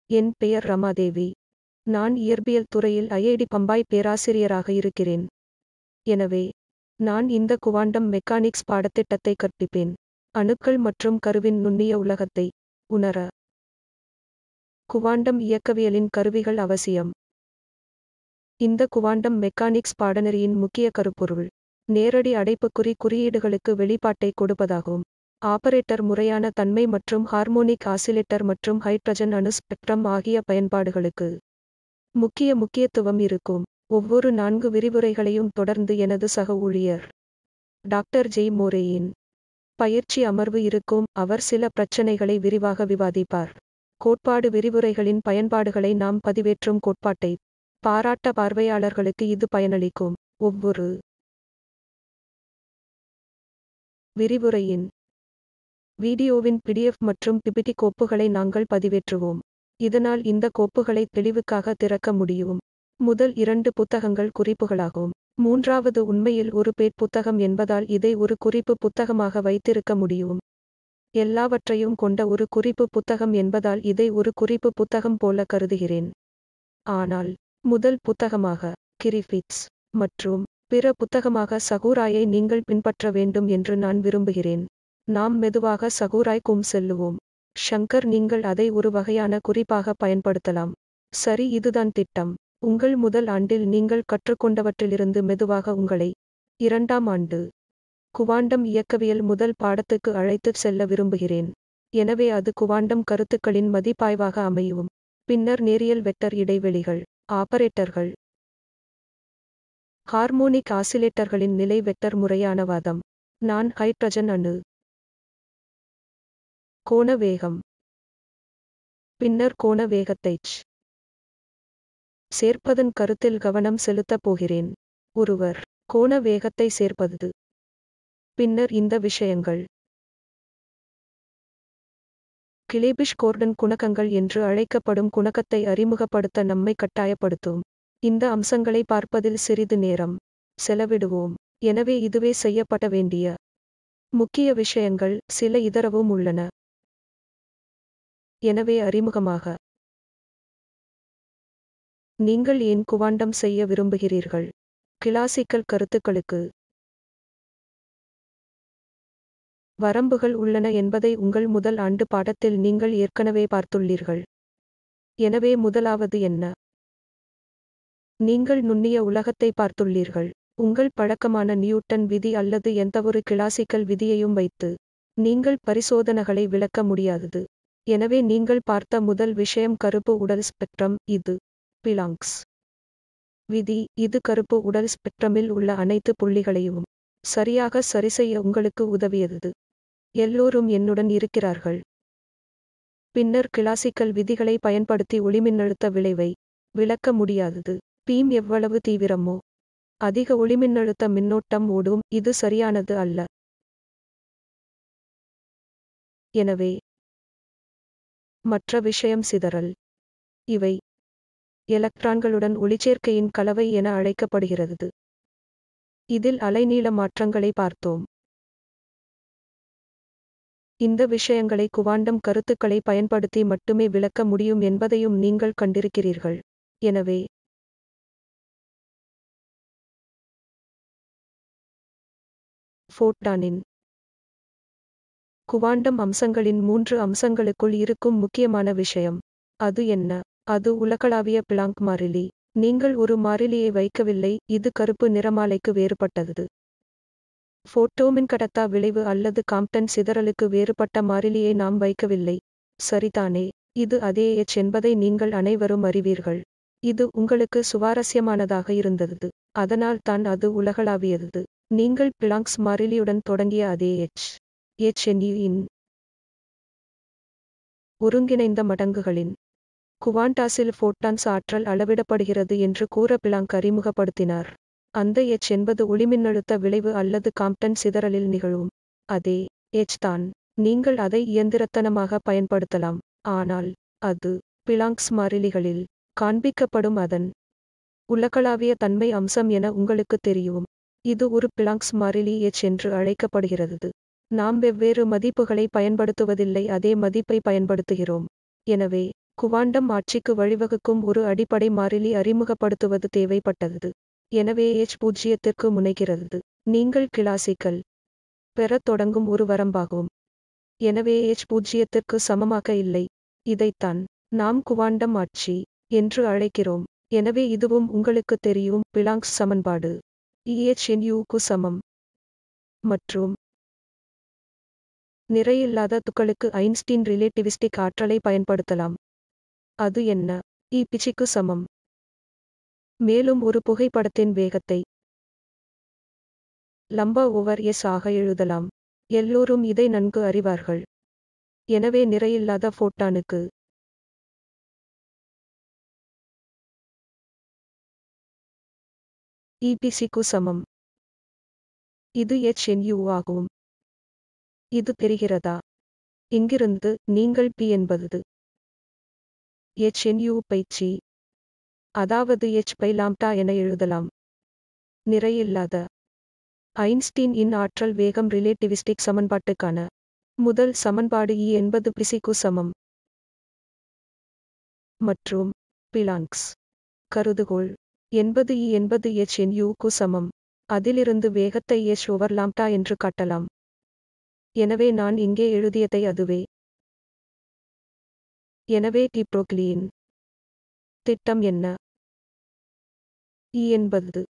என் பெயர் ரமாதேவி நான் இயற்பியல் துறையில் ஐஐடி பம்பாய் பேராசிரியராக இருக்கிறேன் எனவே நான் இந்த குவாண்டம் மெக்கானிக்ஸ் பாடத்திட்டத்தை கற்பிப்பேன் அணுக்கள் மற்றும் கருவின் நுண்ணிய உலகத்தை உணர குவாண்டம் இயக்கவியலின் கருவிகள் அவசியம் இந்த குவாண்டம் மெக்கானிக்ஸ் பாடநெறியின் முக்கிய கருப்பொருள் நேரடி அடைப்புக்குறி குறியீடுகளுக்கு வெளிப்பாட்டை கொடுப்பதாகும் ஆபரேட்டர் முறையான தன்மை மற்றும் ஹார்மோனிக் ஆசிலேட்டர் மற்றும் ஹைட்ரஜன் அணு ஸ்பெக்ட்ரம் ஆகிய பயன்பாடுகளுக்கு முக்கிய முக்கியத்துவம் இருக்கும் ஒவ்வொரு நான்கு விரிவுரைகளையும் தொடர்ந்து எனது சக ஊழியர் டாக்டர் ஜெய் மோரேயின் பயிற்சி அமர்வு இருக்கும் அவர் சில பிரச்சனைகளை விரிவாக விவாதிப்பார் கோட்பாடு விரிவுரைகளின் பயன்பாடுகளை நாம் பதிவேற்றும் கோட்பாட்டை பாராட்ட பார்வையாளர்களுக்கு இது பயனளிக்கும் ஒவ்வொரு விரிவுரையின் வீடியோவின் பிடிஎஃப் மற்றும் பிபிடி கோப்புகளை நாங்கள் பதிவேற்றுவோம் இதனால் இந்த கோப்புகளை தெளிவுக்காக திறக்க முடியும் முதல் இரண்டு புத்தகங்கள் குறிப்புகளாகும் மூன்றாவது உண்மையில் ஒரு பேட் புத்தகம் என்பதால் இதை ஒரு குறிப்பு புத்தகமாக வைத்திருக்க முடியும் எல்லாவற்றையும் கொண்ட ஒரு குறிப்பு புத்தகம் என்பதால் இதை ஒரு குறிப்பு புத்தகம் போல கருதுகிறேன் ஆனால் முதல் புத்தகமாக கிரிஃபிட்ஸ் மற்றும் பிற புத்தகமாக சகூராயை நீங்கள் பின்பற்ற வேண்டும் என்று நான் விரும்புகிறேன் நாம் மெதுவாக சகூராய்க்கும் செல்லுவோம் ஷங்கர் நீங்கள் அதை ஒரு வகையான குறிப்பாக பயன்படுத்தலாம் சரி இதுதான் திட்டம் உங்கள் முதல் ஆண்டில் நீங்கள் கற்றுக்கொண்டவற்றிலிருந்து மெதுவாக உங்களை இரண்டாம் ஆண்டு குவாண்டம் இயக்கவியல் முதல் பாடத்துக்கு அழைத்துச் செல்ல விரும்புகிறேன் எனவே அது குவாண்டம் கருத்துக்களின் மதிப்பாய்வாக அமையும் பின்னர் நேரியல் வெக்டர் இடைவெளிகள் ஆபரேட்டர்கள் ஹார்மோனிக் ஆசிலேட்டர்களின் நிலை வெக்டர் முறையான வாதம் நான் ஹைட்ரஜன் அணு கோண வேகம் பின்னர் கோண வேகத்தைச் சேர்ப்பதன் கருத்தில் கவனம் செலுத்தப் போகிறேன் ஒருவர் கோண வேகத்தை சேர்ப்பது பின்னர் இந்த விஷயங்கள் கிளேபிஷ் கோர்டன் குணகங்கள் என்று அழைக்கப்படும் குணகத்தை அறிமுகப்படுத்த நம்மை கட்டாயப்படுத்தும் இந்த அம்சங்களை பார்ப்பதில் சிறிது நேரம் செலவிடுவோம் எனவே இதுவே செய்யப்பட வேண்டிய முக்கிய விஷயங்கள் சில இதரவும் உள்ளன எனவே அறிமுகமாக நீங்கள் ஏன் குவாண்டம் செய்ய விரும்புகிறீர்கள் கிளாசிக்கல் கருத்துக்களுக்கு வரம்புகள் உள்ளன என்பதை உங்கள் முதல் ஆண்டு பாடத்தில் நீங்கள் ஏற்கனவே பார்த்துள்ளீர்கள் எனவே முதலாவது என்ன நீங்கள் நுண்ணிய உலகத்தை பார்த்துள்ளீர்கள் உங்கள் பழக்கமான நியூட்டன் விதி அல்லது எந்தவொரு கிளாசிக்கல் விதியையும் வைத்து நீங்கள் பரிசோதனைகளை விளக்க முடியாதது எனவே நீங்கள் பார்த்த முதல் விஷயம் கருப்பு உடல் ஸ்பெக்ட்ரம் இது பிலாங்ஸ் விதி இது கருப்பு உடல் ஸ்பெக்ட்ரமில் உள்ள அனைத்து புள்ளிகளையும் சரியாக சரிசெய்ய உங்களுக்கு உதவியது எல்லோரும் என்னுடன் இருக்கிறார்கள் பின்னர் கிளாசிக்கல் விதிகளை பயன்படுத்தி ஒளிமின்னழுத்த விளைவை விளக்க முடியாதது பீம் எவ்வளவு தீவிரமோ அதிக ஒளிமின்னழுத்த மின்னோட்டம் ஓடும் இது சரியானது அல்ல எனவே மற்ற விஷயம் சிதறல் இவை எலக்ட்ரான்களுடன் ஒளிச்சேர்க்கையின் கலவை என அழைக்கப்படுகிறது இதில் அலைநீள மாற்றங்களை பார்த்தோம் இந்த விஷயங்களை குவாண்டம் கருத்துக்களை பயன்படுத்தி மட்டுமே விளக்க முடியும் என்பதையும் நீங்கள் கண்டிருக்கிறீர்கள் எனவே ஃபோட்டானின் குவாண்டம் அம்சங்களின் மூன்று அம்சங்களுக்குள் இருக்கும் முக்கியமான விஷயம் அது என்ன அது உலகளாவிய பிளாங்க் மாறிலி நீங்கள் ஒரு மாறிலியை வைக்கவில்லை இது கருப்பு நிறமாலைக்கு வேறுபட்டது போட்டோமின் கடத்தா விளைவு அல்லது காம்ப்டன் சிதறலுக்கு வேறுபட்ட மாறிலியை நாம் வைக்கவில்லை சரிதானே இது அதே எச் என்பதை நீங்கள் அனைவரும் அறிவீர்கள் இது உங்களுக்கு சுவாரஸ்யமானதாக இருந்தது அதனால் தான் அது உலகளாவியது நீங்கள் பிளாங்க்ஸ் மாறிலியுடன் தொடங்கிய அதே எச் எச் இன் ஒருங்கிணைந்த மடங்குகளின் குவாண்டாஸில் ஃபோட்டான்ஸ் ஆற்றல் அளவிடப்படுகிறது என்று கூற பிளாங்க் அறிமுகப்படுத்தினார் அந்த எச் என்பது ஒளிமின்னழுத்த விளைவு அல்லது காம்ப்டன் சிதறலில் நிகழும் அதே எச் தான் நீங்கள் அதை இயந்திரத்தனமாக பயன்படுத்தலாம் ஆனால் அது பிளாங்க்ஸ் மாறிலிகளில் காண்பிக்கப்படும் அதன் உலகளாவிய தன்மை அம்சம் என உங்களுக்கு தெரியும் இது ஒரு பிளாங்க்ஸ் மாறிலி எச் என்று அழைக்கப்படுகிறது நாம் வெவ்வேறு மதிப்புகளை பயன்படுத்துவதில்லை அதே மதிப்பை பயன்படுத்துகிறோம் எனவே குவாண்டம் ஆட்சிக்கு வழிவகுக்கும் ஒரு அடிப்படை மாறிலி அறிமுகப்படுத்துவது தேவைப்பட்டது எனவே எச் பூஜ்ஜியத்திற்கு முனைகிறது நீங்கள் கிளாசிக்கல் பெறத் தொடங்கும் ஒரு வரம்பாகும் எனவே எச் பூஜ்ஜியத்திற்கு சமமாக இல்லை இதைத்தான் நாம் குவாண்டம் ஆட்சி என்று அழைக்கிறோம் எனவே இதுவும் உங்களுக்கு தெரியும் பிளாங்க்ஸ் சமன்பாடு க்கு சமம் மற்றும் நிறையில்லாத துகளுக்கு ஐன்ஸ்டீன் ரிலேட்டிவிஸ்டிக் ஆற்றலை பயன்படுத்தலாம் அது என்ன இ பிச்சிக்கு சமம் மேலும் ஒரு புகைப்படத்தின் வேகத்தை லம்பா ஓவர் எஸ் ஆக எழுதலாம் எல்லோரும் இதை நன்கு அறிவார்கள் எனவே நிறையில்லாத ஃபோட்டானுக்கு இபிசிக்கு சமம் இது எச் என்யூ ஆகும் இது தெரிகிறதா இங்கிருந்து நீங்கள் பி என்பது எச் என்யூ பயிற்சி அதாவது எச் பை லாம்டா என எழுதலாம் நிறையில்லாத ஐன்ஸ்டீன் இன் ஆற்றல் வேகம் ரிலேட்டிவிஸ்டிக் சமன்பாட்டுக்கான முதல் சமன்பாடு இ என்பது பிசிக்கு சமம் மற்றும் பிளாங்க்ஸ் கருதுகோள் என்பது இ என்பது எச் என் க்கு சமம் அதிலிருந்து வேகத்தை எச் ஓவர் லாம்டா என்று காட்டலாம் எனவே நான் இங்கே எழுதியதை அதுவே எனவே டி புரோக்லியின் திட்டம் என்ன இ என்பது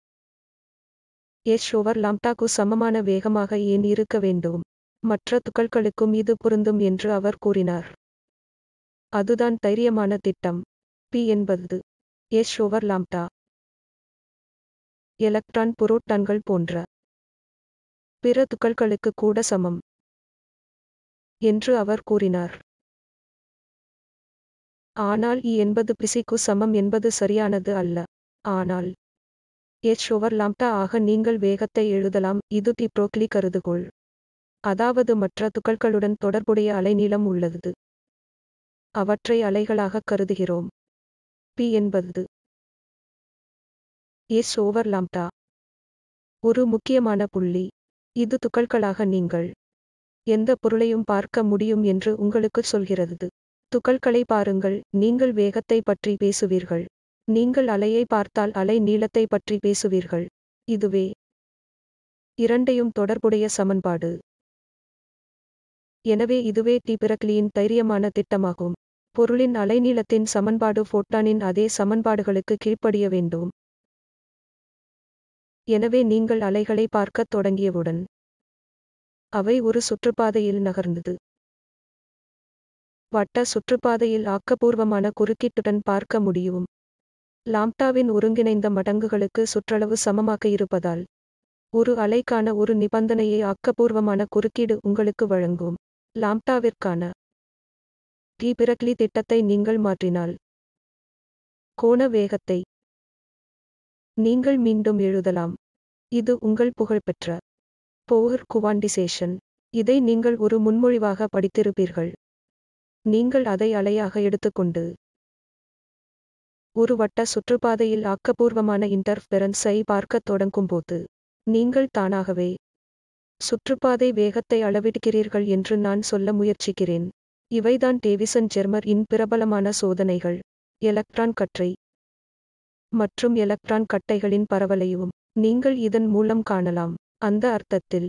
எச் ஓவர் லாம்டாக்கு சமமான வேகமாக ஏன் இருக்க வேண்டும் மற்ற துகள்களுக்கும் இது பொருந்தும் என்று அவர் கூறினார் அதுதான் தைரியமான திட்டம் பி என்பது எச் ஓவர் லாம்டா எலக்ட்ரான் புரோட்டான்கள் போன்ற பிற துகள்களுக்கு கூட சமம் என்று அவர் கூறினார் ஆனால் இ என்பது பிசிக்கு சமம் என்பது சரியானது அல்ல ஆனால் எச் ஓவர் லாம்டா ஆக நீங்கள் வேகத்தை எழுதலாம் இது டி புரோக்லி கருதுகோள் அதாவது மற்ற துகள்களுடன் தொடர்புடைய அலைநீளம் உள்ளது அவற்றை அலைகளாக கருதுகிறோம் பி என்பது எஸ் ஓவர் லாம்டா ஒரு முக்கியமான புள்ளி இது துகள்களாக நீங்கள் எந்த பொருளையும் பார்க்க முடியும் என்று உங்களுக்கு சொல்கிறது துகள்களை பாருங்கள் நீங்கள் வேகத்தை பற்றி பேசுவீர்கள் நீங்கள் அலையை பார்த்தால் அலை நீளத்தை பற்றி பேசுவீர்கள் இதுவே இரண்டையும் தொடர்புடைய சமன்பாடு எனவே இதுவே டி பிரக்லியின் தைரியமான திட்டமாகும் பொருளின் அலைநீளத்தின் சமன்பாடு ஃபோட்டானின் அதே சமன்பாடுகளுக்கு கீழ்ப்படிய வேண்டும் எனவே நீங்கள் அலைகளை பார்க்கத் தொடங்கியவுடன் அவை ஒரு சுற்றுப்பாதையில் நகர்ந்தது வட்ட சுற்றுப்பாதையில் ஆக்கபூர்வமான குறுக்கீட்டுடன் பார்க்க முடியும் லாம்டாவின் ஒருங்கிணைந்த மடங்குகளுக்கு சுற்றளவு சமமாக இருப்பதால் ஒரு அலைக்கான ஒரு நிபந்தனையை ஆக்கபூர்வமான குறுக்கீடு உங்களுக்கு வழங்கும் லாம்டாவிற்கான டி பிரக்லி திட்டத்தை நீங்கள் மாற்றினால் கோண வேகத்தை நீங்கள் மீண்டும் எழுதலாம் இது உங்கள் புகழ்பெற்ற போகர் குவாண்டிசேஷன் இதை நீங்கள் ஒரு முன்மொழிவாக படித்திருப்பீர்கள் நீங்கள் அதை அலையாக எடுத்துக்கொண்டு ஒரு வட்ட சுற்றுப்பாதையில் ஆக்கபூர்வமான இன்டர்ஃபெரன்ஸை பார்க்கத் தொடங்கும்போது நீங்கள் தானாகவே சுற்றுப்பாதை வேகத்தை அளவிடுகிறீர்கள் என்று நான் சொல்ல முயற்சிக்கிறேன் இவைதான் டேவிசன் ஜெர்மர் இன் பிரபலமான சோதனைகள் எலக்ட்ரான் கற்றை மற்றும் எலக்ட்ரான் கட்டைகளின் பரவலையும் நீங்கள் இதன் மூலம் காணலாம் அந்த அர்த்தத்தில்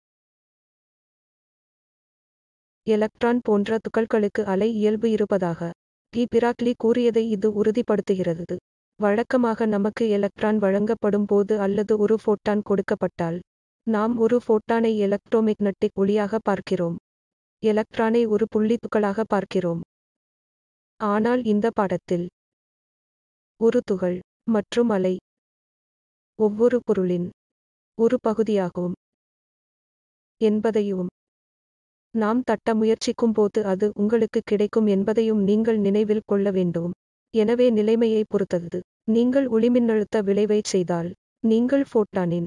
எலக்ட்ரான் போன்ற துகள்களுக்கு அலை இயல்பு இருப்பதாக டி பிராக்லி கூறியதை இது உறுதிப்படுத்துகிறது வழக்கமாக நமக்கு எலக்ட்ரான் வழங்கப்படும் போது அல்லது ஒரு ஃபோட்டான் கொடுக்கப்பட்டால் நாம் ஒரு ஃபோட்டானை எலக்ட்ரோமேக்னட்டிக் ஒளியாக பார்க்கிறோம் எலக்ட்ரானை ஒரு புள்ளி துகளாக பார்க்கிறோம் ஆனால் இந்த பாடத்தில் ஒரு துகள் மற்றும் அலை ஒவ்வொரு பொருளின் ஒரு பகுதியாகும் என்பதையும் நாம் தட்ட முயற்சிக்கும் போது அது உங்களுக்கு கிடைக்கும் என்பதையும் நீங்கள் நினைவில் கொள்ள வேண்டும் எனவே நிலைமையை பொறுத்தது நீங்கள் ஒளிமின்னழுத்த விளைவைச் செய்தால் நீங்கள் ஃபோட்டானின்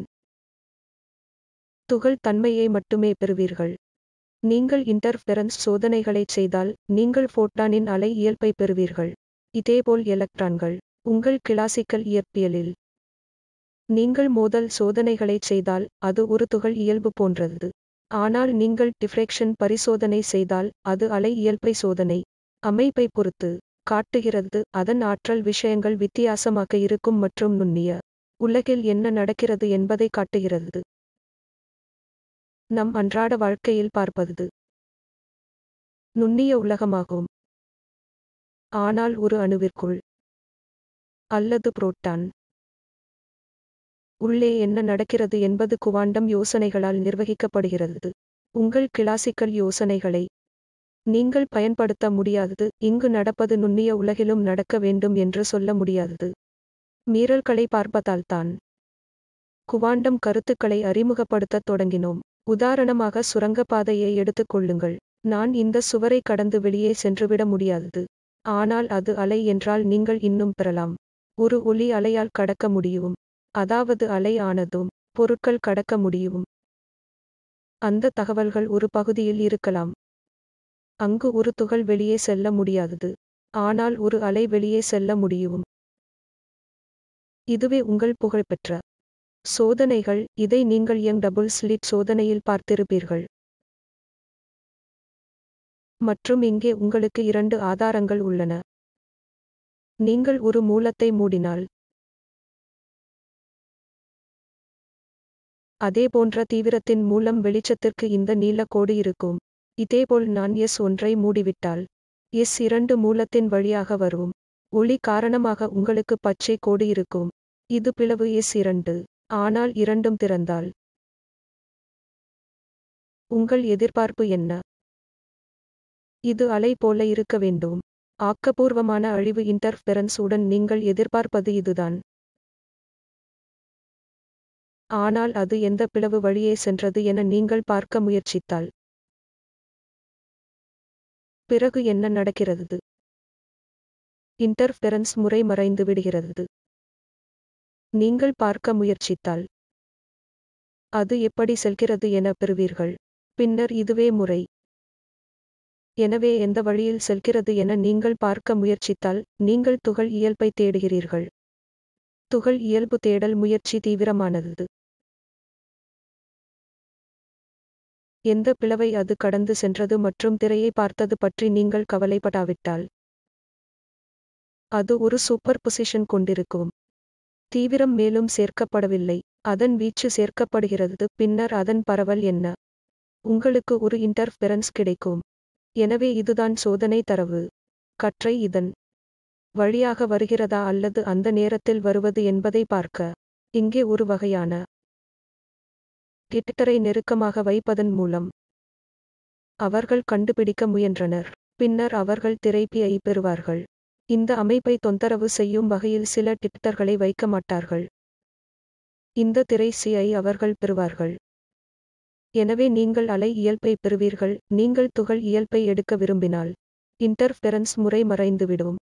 துகள் தன்மையை மட்டுமே பெறுவீர்கள் நீங்கள் இன்டர்ஃபெரன்ஸ் சோதனைகளைச் செய்தால் நீங்கள் ஃபோட்டானின் அலை இயல்பை பெறுவீர்கள் இதேபோல் எலக்ட்ரான்கள் உங்கள் கிளாசிக்கல் இயற்பியலில் நீங்கள் மோதல் சோதனைகளைச் செய்தால் அது ஒரு துகள் இயல்பு போன்றது ஆனால் நீங்கள் டிஃப்ரெக்ஷன் பரிசோதனை செய்தால் அது அலை இயல்பை சோதனை அமைப்பை பொறுத்து காட்டுகிறது அதன் ஆற்றல் விஷயங்கள் வித்தியாசமாக இருக்கும் மற்றும் நுண்ணிய உலகில் என்ன நடக்கிறது என்பதை காட்டுகிறது நம் அன்றாட வாழ்க்கையில் பார்ப்பது நுண்ணிய உலகமாகும் ஆனால் ஒரு அணுவிற்குள் அல்லது புரோட்டான் உள்ளே என்ன நடக்கிறது என்பது குவாண்டம் யோசனைகளால் நிர்வகிக்கப்படுகிறது உங்கள் கிளாசிக்கல் யோசனைகளை நீங்கள் பயன்படுத்த முடியாதது இங்கு நடப்பது நுண்ணிய உலகிலும் நடக்க வேண்டும் என்று சொல்ல முடியாதது மீறல்களை பார்ப்பதால்தான் குவாண்டம் கருத்துக்களை அறிமுகப்படுத்தத் தொடங்கினோம் உதாரணமாக சுரங்கப்பாதையை எடுத்துக் கொள்ளுங்கள் நான் இந்த சுவரை கடந்து வெளியே சென்றுவிட முடியாதது ஆனால் அது அலை என்றால் நீங்கள் இன்னும் பெறலாம் ஒரு ஒளி அலையால் கடக்க முடியும் அதாவது அலை ஆனதும் பொருட்கள் கடக்க முடியும் அந்த தகவல்கள் ஒரு பகுதியில் இருக்கலாம் அங்கு ஒரு துகள் வெளியே செல்ல முடியாதது ஆனால் ஒரு அலை வெளியே செல்ல முடியும் இதுவே உங்கள் புகழ்பெற்ற சோதனைகள் இதை நீங்கள் யங் டபுள் ஸ்லிட் சோதனையில் பார்த்திருப்பீர்கள் மற்றும் இங்கே உங்களுக்கு இரண்டு ஆதாரங்கள் உள்ளன நீங்கள் ஒரு மூலத்தை மூடினால் அதேபோன்ற தீவிரத்தின் மூலம் வெளிச்சத்திற்கு இந்த நீல கோடு இருக்கும் இதேபோல் நான் எஸ் ஒன்றை மூடிவிட்டால் எஸ் இரண்டு மூலத்தின் வழியாக வரும் ஒளி காரணமாக உங்களுக்கு பச்சை கோடு இருக்கும் இது பிளவு எஸ் இரண்டு ஆனால் இரண்டும் திறந்தால் உங்கள் எதிர்பார்ப்பு என்ன இது அலை போல இருக்க வேண்டும் ஆக்கபூர்வமான அழிவு இன்டர்ஃபெரன்ஸ் உடன் நீங்கள் எதிர்பார்ப்பது இதுதான் ஆனால் அது எந்த பிளவு வழியே சென்றது என நீங்கள் பார்க்க முயற்சித்தால் பிறகு என்ன நடக்கிறது இன்டர்ஃபெரன்ஸ் முறை மறைந்து விடுகிறது நீங்கள் பார்க்க முயற்சித்தால் அது எப்படி செல்கிறது என பெறுவீர்கள் பின்னர் இதுவே முறை எனவே எந்த வழியில் செல்கிறது என நீங்கள் பார்க்க முயற்சித்தால் நீங்கள் துகள் இயல்பை தேடுகிறீர்கள் துகள் இயல்பு தேடல் முயற்சி தீவிரமானது எந்த பிளவை அது கடந்து சென்றது மற்றும் திரையை பார்த்தது பற்றி நீங்கள் கவலைப்படாவிட்டால் அது ஒரு சூப்பர் பொசிஷன் கொண்டிருக்கும் தீவிரம் மேலும் சேர்க்கப்படவில்லை அதன் வீச்சு சேர்க்கப்படுகிறது பின்னர் அதன் பரவல் என்ன உங்களுக்கு ஒரு இன்டர்ஃபெரன்ஸ் கிடைக்கும் எனவே இதுதான் சோதனை தரவு கற்றை இதன் வழியாக வருகிறதா அல்லது அந்த நேரத்தில் வருவது என்பதை பார்க்க இங்கே ஒரு வகையான டிட்டரை நெருக்கமாக வைப்பதன் மூலம் அவர்கள் கண்டுபிடிக்க முயன்றனர் பின்னர் அவர்கள் திரைப்பியை பெறுவார்கள் இந்த அமைப்பை தொந்தரவு செய்யும் வகையில் சில டிட்டர்களை வைக்க மாட்டார்கள் இந்த திரை சியை அவர்கள் பெறுவார்கள் எனவே நீங்கள் அலை இயல்பை பெறுவீர்கள் நீங்கள் துகள் இயல்பை எடுக்க விரும்பினால் இன்டர்ஃபெரன்ஸ் முறை மறைந்துவிடும்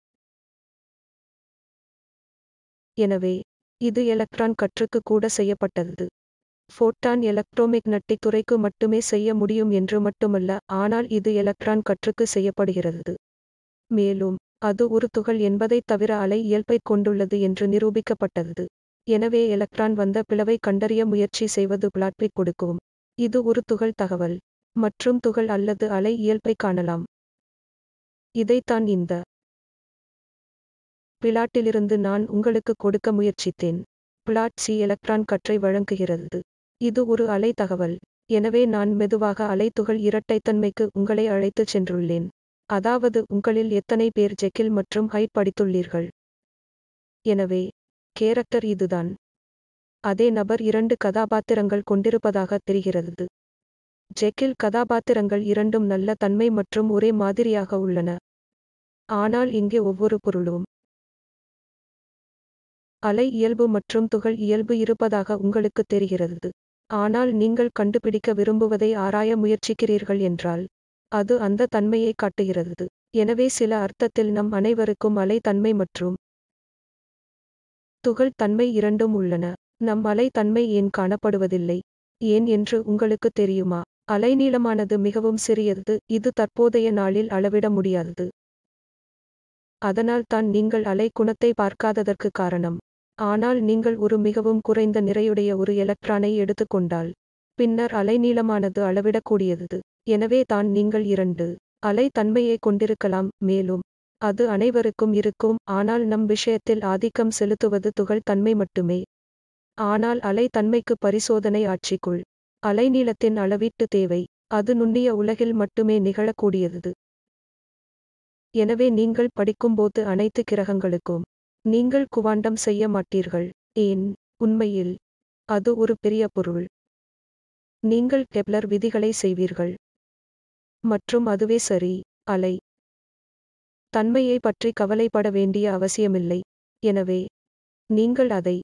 எனவே இது எலக்ட்ரான் கற்றுக்கு கூட செய்யப்பட்டது ஃபோட்டான் எலக்ட்ரோமேக்னட்டிக் துறைக்கு மட்டுமே செய்ய முடியும் என்று மட்டுமல்ல ஆனால் இது எலக்ட்ரான் கற்றுக்கு செய்யப்படுகிறது மேலும் அது ஒரு துகள் என்பதைத் தவிர அலை இயல்பைக் கொண்டுள்ளது என்று நிரூபிக்கப்பட்டது எனவே எலக்ட்ரான் வந்த பிளவை கண்டறிய முயற்சி செய்வது பிளாட்பிக் கொடுக்கும் இது ஒரு துகள் தகவல் மற்றும் துகள் அல்லது அலை இயல்பை காணலாம் இதைத்தான் இந்த பிளாட்டிலிருந்து நான் உங்களுக்கு கொடுக்க முயற்சித்தேன் பிளாட் சி எலக்ட்ரான் கற்றை வழங்குகிறது இது ஒரு அலை தகவல் எனவே நான் மெதுவாக அலை துகள் இரட்டைத்தன்மைக்கு உங்களை அழைத்துச் சென்றுள்ளேன் அதாவது உங்களில் எத்தனை பேர் ஜெக்கில் மற்றும் ஹைட் படித்துள்ளீர்கள் எனவே கேரக்டர் இதுதான் அதே நபர் இரண்டு கதாபாத்திரங்கள் கொண்டிருப்பதாக தெரிகிறது ஜெக்கில் கதாபாத்திரங்கள் இரண்டும் நல்ல தன்மை மற்றும் ஒரே மாதிரியாக உள்ளன ஆனால் இங்கே ஒவ்வொரு பொருளும் அலை இயல்பு மற்றும் துகள் இயல்பு இருப்பதாக உங்களுக்கு தெரிகிறது ஆனால் நீங்கள் கண்டுபிடிக்க விரும்புவதை ஆராய முயற்சிக்கிறீர்கள் என்றால் அது அந்த தன்மையை காட்டுகிறது எனவே சில அர்த்தத்தில் நம் அனைவருக்கும் அலை தன்மை மற்றும் துகள் தன்மை இரண்டும் உள்ளன நம் அலை தன்மை ஏன் காணப்படுவதில்லை ஏன் என்று உங்களுக்கு தெரியுமா அலைநீளமானது மிகவும் சிறியது இது தற்போதைய நாளில் அளவிட முடியாதது அதனால் தான் நீங்கள் அலை குணத்தை பார்க்காததற்கு காரணம் ஆனால் நீங்கள் ஒரு மிகவும் குறைந்த நிறையுடைய ஒரு எலக்ட்ரானை எடுத்துக்கொண்டால் பின்னர் அலைநீளமானது அளவிடக்கூடியது எனவே தான் நீங்கள் இரண்டு அலை தன்மையை கொண்டிருக்கலாம் மேலும் அது அனைவருக்கும் இருக்கும் ஆனால் நம் விஷயத்தில் ஆதிக்கம் செலுத்துவது துகள் தன்மை மட்டுமே ஆனால் அலை தன்மைக்கு பரிசோதனை ஆட்சிக்குள் அலைநீளத்தின் அளவீட்டு தேவை அது நுண்ணிய உலகில் மட்டுமே நிகழக்கூடியது எனவே நீங்கள் படிக்கும்போது அனைத்து கிரகங்களுக்கும் நீங்கள் குவாண்டம் செய்ய மாட்டீர்கள் ஏன் உண்மையில் அது ஒரு பெரிய பொருள் நீங்கள் கெப்லர் விதிகளை செய்வீர்கள் மற்றும் அதுவே சரி அலை தன்மையை பற்றி கவலைப்பட வேண்டிய அவசியமில்லை எனவே நீங்கள் அதை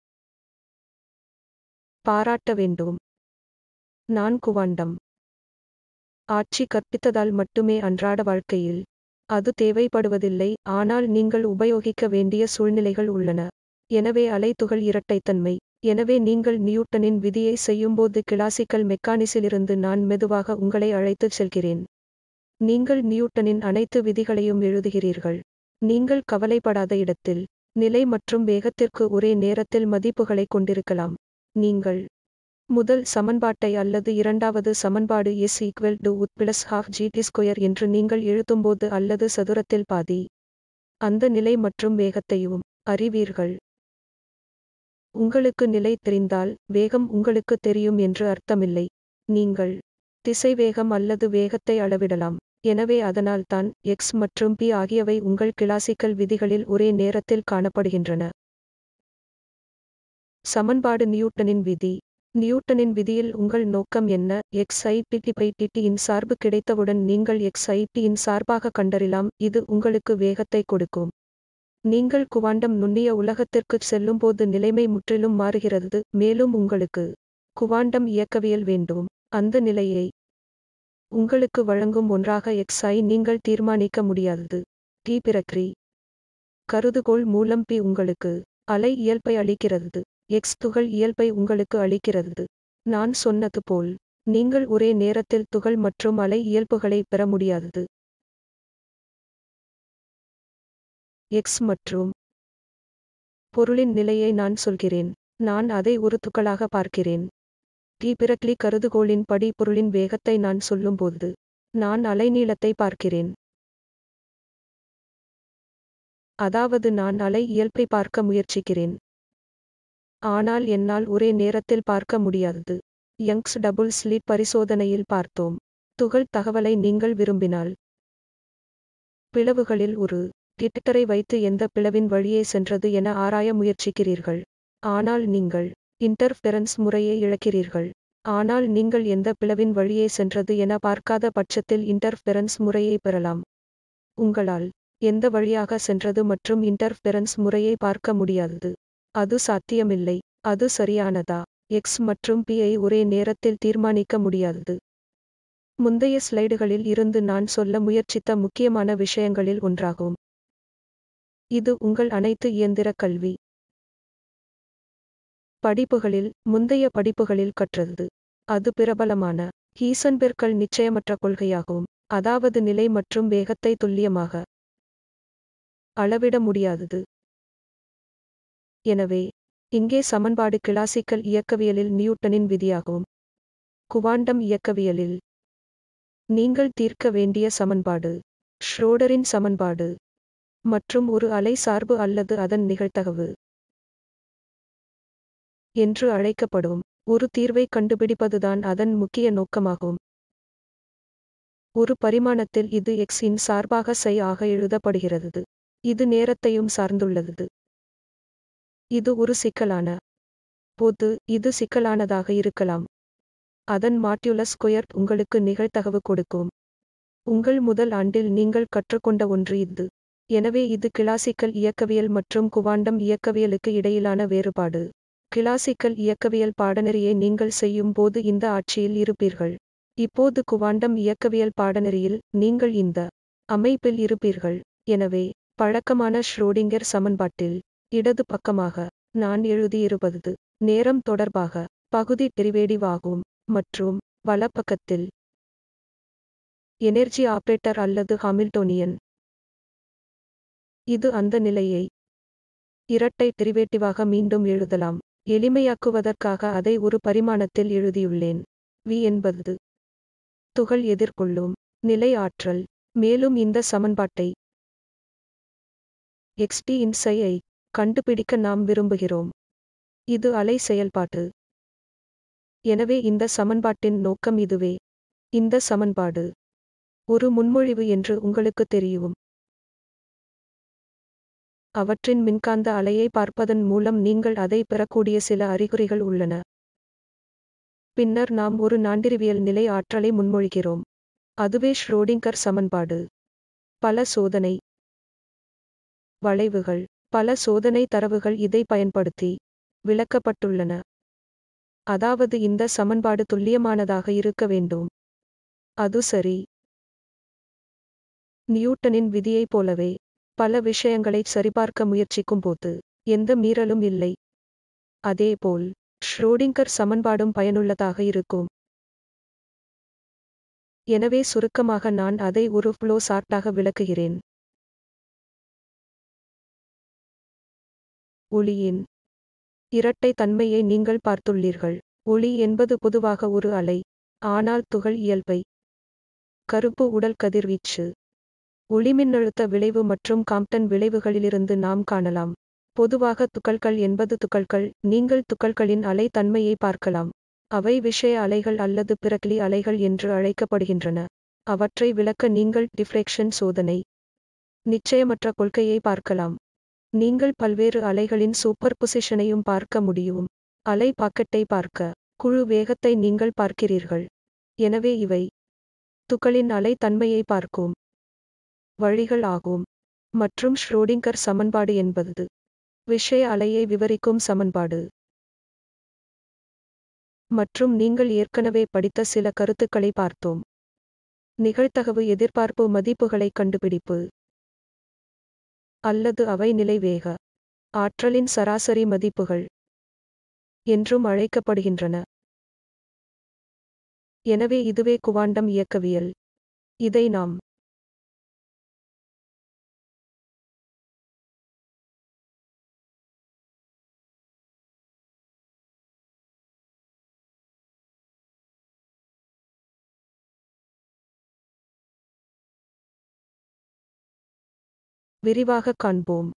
பாராட்ட வேண்டும் நான் குவாண்டம் ஆட்சி கற்பித்ததால் மட்டுமே அன்றாட வாழ்க்கையில் அது தேவைப்படுவதில்லை ஆனால் நீங்கள் உபயோகிக்க வேண்டிய சூழ்நிலைகள் உள்ளன எனவே அலைத்துகள் இரட்டைத்தன்மை எனவே நீங்கள் நியூட்டனின் விதியை செய்யும்போது கிளாசிக்கல் மெக்கானிஸிலிருந்து நான் மெதுவாக உங்களை அழைத்துச் செல்கிறேன் நீங்கள் நியூட்டனின் அனைத்து விதிகளையும் எழுதுகிறீர்கள் நீங்கள் கவலைப்படாத இடத்தில் நிலை மற்றும் வேகத்திற்கு ஒரே நேரத்தில் மதிப்புகளை கொண்டிருக்கலாம் நீங்கள் முதல் சமன்பாட்டை அல்லது இரண்டாவது சமன்பாடு S equal to u t plus half g t square என்று நீங்கள் எழுதும்போது அல்லது சதுரத்தில் பாதி அந்த நிலை மற்றும் வேகத்தையும் அறிவீர்கள் உங்களுக்கு நிலை தெரிந்தால் வேகம் உங்களுக்கு தெரியும் என்று அர்த்தமில்லை நீங்கள் திசைவேகம் அல்லது வேகத்தை அளவிடலாம் எனவே அதனால்தான் எக்ஸ் மற்றும் பி ஆகியவை உங்கள் கிளாசிக்கல் விதிகளில் ஒரே நேரத்தில் காணப்படுகின்றன சமன்பாடு நியூட்டனின் விதி நியூட்டனின் விதியில் உங்கள் நோக்கம் என்ன எக்ஸ் ஐ பிடி பை டிடி இன் சார்பு கிடைத்தவுடன் நீங்கள் எக்ஸ் ஐ டி இன் சார்பாக கண்டறியலாம் இது உங்களுக்கு வேகத்தை கொடுக்கும் நீங்கள் குவாண்டம் நுண்ணிய உலகத்திற்குச் செல்லும்போது நிலைமை முற்றிலும் மாறுகிறது மேலும் உங்களுக்கு குவாண்டம் இயக்கவியல் வேண்டும் அந்த நிலையை உங்களுக்கு வழங்கும் ஒன்றாக எக்ஸ் ஐ நீங்கள் தீர்மானிக்க முடியாதது டி பிறக்ரி கருதுகோள் மூலம் பி உங்களுக்கு அலை இயல்பை அளிக்கிறது எக்ஸ் துகள் இயல்பை உங்களுக்கு அளிக்கிறது நான் சொன்னது போல் நீங்கள் ஒரே நேரத்தில் துகள் மற்றும் அலை இயல்புகளை பெற முடியாதது எக்ஸ் மற்றும் பொருளின் நிலையை நான் சொல்கிறேன் நான் அதை ஒரு துகளாக பார்க்கிறேன் டி பிறக்லி கருதுகோளின் படி பொருளின் வேகத்தை நான் சொல்லும்போது நான் அலைநீளத்தை பார்க்கிறேன் அதாவது நான் அலை இயல்பை பார்க்க முயற்சிக்கிறேன் ஆனால் என்னால் ஒரே நேரத்தில் பார்க்க முடியாதது யங்ஸ் டபுள் ஸ்லிட் பரிசோதனையில் பார்த்தோம் துகள் தகவலை நீங்கள் விரும்பினால் பிளவுகளில் ஒரு டிடெக்டரை வைத்து எந்த பிளவின் வழியே சென்றது என ஆராய முயற்சிக்கிறீர்கள் ஆனால் நீங்கள் இன்டர்ஃபெரன்ஸ் முறையை இழக்கிறீர்கள் ஆனால் நீங்கள் எந்த பிளவின் வழியே சென்றது என பார்க்காத பட்சத்தில் இன்டர்ஃபெரன்ஸ் முறையை பெறலாம் உங்களால் எந்த வழியாக சென்றது மற்றும் இன்டர்ஃபெரன்ஸ் முறையை பார்க்க முடியாதது அது சாத்தியமில்லை அது சரியானதா எக்ஸ் மற்றும் பி ஐ ஒரே நேரத்தில் தீர்மானிக்க முடியாதது முந்தைய ஸ்லைடுகளில் இருந்து நான் சொல்ல முயற்சித்த முக்கியமான விஷயங்களில் ஒன்றாகும் இது உங்கள் அனைத்து இயந்திர கல்வி படிப்புகளில் முந்தைய படிப்புகளில் கற்றது அது பிரபலமான ஹீசன்பெர்கல் நிச்சயமற்ற கொள்கையாகும் அதாவது நிலை மற்றும் வேகத்தை துல்லியமாக அளவிட முடியாதது எனவே இங்கே சமன்பாடு கிளாசிக்கல் இயக்கவியலில் நியூட்டனின் விதியாகும் குவாண்டம் இயக்கவியலில் நீங்கள் தீர்க்க வேண்டிய சமன்பாடு ஷ்ரோடரின் சமன்பாடு மற்றும் ஒரு அலை சார்பு அல்லது அதன் நிகழ்தகவு என்று அழைக்கப்படும் ஒரு தீர்வை கண்டுபிடிப்பதுதான் அதன் முக்கிய நோக்கமாகும் ஒரு பரிமாணத்தில் இது எக்ஸ் இன் சார்பாக சை ஆக எழுதப்படுகிறது இது நேரத்தையும் சார்ந்துள்ளது இது ஒரு சிக்கலான பொது இது சிக்கலானதாக இருக்கலாம் அதன் மாட்யுலஸ் ஸ்கொயர் உங்களுக்கு நிகழ்தகவு கொடுக்கும் உங்கள் முதல் ஆண்டில் நீங்கள் கற்றுக்கொண்ட ஒன்று இது எனவே இது கிளாசிக்கல் இயக்கவியல் மற்றும் குவாண்டம் இயக்கவியலுக்கு இடையிலான வேறுபாடு கிளாசிக்கல் இயக்கவியல் பாடநெறியை நீங்கள் செய்யும் போது இந்த ஆட்சியில் இருப்பீர்கள் இப்போது குவாண்டம் இயக்கவியல் பாடநெறியில் நீங்கள் இந்த அமைப்பில் இருப்பீர்கள் எனவே பழக்கமான ஷ்ரோடிங்கர் சமன்பாட்டில் இடது பக்கமாக நான் எழுதியிருப்பது நேரம் தொடர்பாக பகுதி டெரிவேடிவ் ஆகும் மற்றும் வலப்பக்கத்தில் எனர்ஜி ஆபரேட்டர் அல்லது ஹாமில்டோனியன் இது அந்த நிலையை இரட்டை டெரிவேட்டிவாக மீண்டும் எழுதலாம் எளிமையாக்குவதற்காக அதை ஒரு பரிமாணத்தில் எழுதியுள்ளேன் வி என்பது துகள் எதிர்கொள்ளும் நிலை ஆற்றல் மேலும் இந்த சமன்பாட்டை xt இன் ஐ கண்டுபிடிக்க நாம் விரும்புகிறோம் இது அலை செயல்பாட்டு எனவே இந்த சமன்பாட்டின் நோக்கம் இதுவே இந்த சமன்பாடு ஒரு முன்மொழிவு என்று உங்களுக்கு தெரியும் அவற்றின் மின்காந்த அலையை பார்ப்பதன் மூலம் நீங்கள் அதை பெறக்கூடிய சில அறிகுறிகள் உள்ளன பின்னர் நாம் ஒரு நான்டிறிவியல் நிலை ஆற்றலை முன்மொழிகிறோம் அதுவே ஷ்ரோடிங்கர் சமன்பாடு பல சோதனை வளைவுகள் பல சோதனை தரவுகள் இதை பயன்படுத்தி விளக்கப்பட்டுள்ளன அதாவது இந்த சமன்பாடு துல்லியமானதாக இருக்க வேண்டும் அது சரி நியூட்டனின் விதியைப் போலவே பல விஷயங்களை சரிபார்க்க முயற்சிக்கும் போது எந்த மீறலும் இல்லை அதேபோல் ஷ்ரோடிங்கர் சமன்பாடும் பயனுள்ளதாக இருக்கும் எனவே சுருக்கமாக நான் அதை ஒரு ஃப்ளோ சார்ட்டாக விளக்குகிறேன் ஒளியின் இரட்டை தன்மையை நீங்கள் பார்த்துள்ளீர்கள் ஒளி என்பது பொதுவாக ஒரு அலை ஆனால் துகள் இயல்பை கருப்பு உடல் கதிர்வீச்சு ஒளிமின்னழுத்த விளைவு மற்றும் காம்ப்டன் விளைவுகளிலிருந்து நாம் காணலாம் பொதுவாக துகள்கள் என்பது துகள்கள் நீங்கள் துகள்களின் அலை தன்மையை பார்க்கலாம் அவை விஷய அலைகள் அல்லது பிரக்லி அலைகள் என்று அழைக்கப்படுகின்றன அவற்றை விளக்க நீங்கள் டிஃப்ரெக்ஷன் சோதனை நிச்சயமற்ற கொள்கையை பார்க்கலாம் நீங்கள் பல்வேறு அலைகளின் சூப்பர் பொசிஷனையும் பார்க்க முடியும் அலை பாக்கெட்டை பார்க்க குழு வேகத்தை நீங்கள் பார்க்கிறீர்கள் எனவே இவை துகளின் அலை தன்மையை பார்க்கும் வழிகள் ஆகும் மற்றும் ஷ்ரோடிங்கர் சமன்பாடு என்பது விஷய அலையை விவரிக்கும் சமன்பாடு மற்றும் நீங்கள் ஏற்கனவே படித்த சில கருத்துக்களை பார்த்தோம் நிகழ்தகவு எதிர்பார்ப்பு மதிப்புகளை கண்டுபிடிப்பு அல்லது அவை நிலைவேக ஆற்றலின் சராசரி மதிப்புகள் என்றும் அழைக்கப்படுகின்றன எனவே இதுவே குவாண்டம் இயக்கவியல் இதை நாம் விரிவாக காண்போம்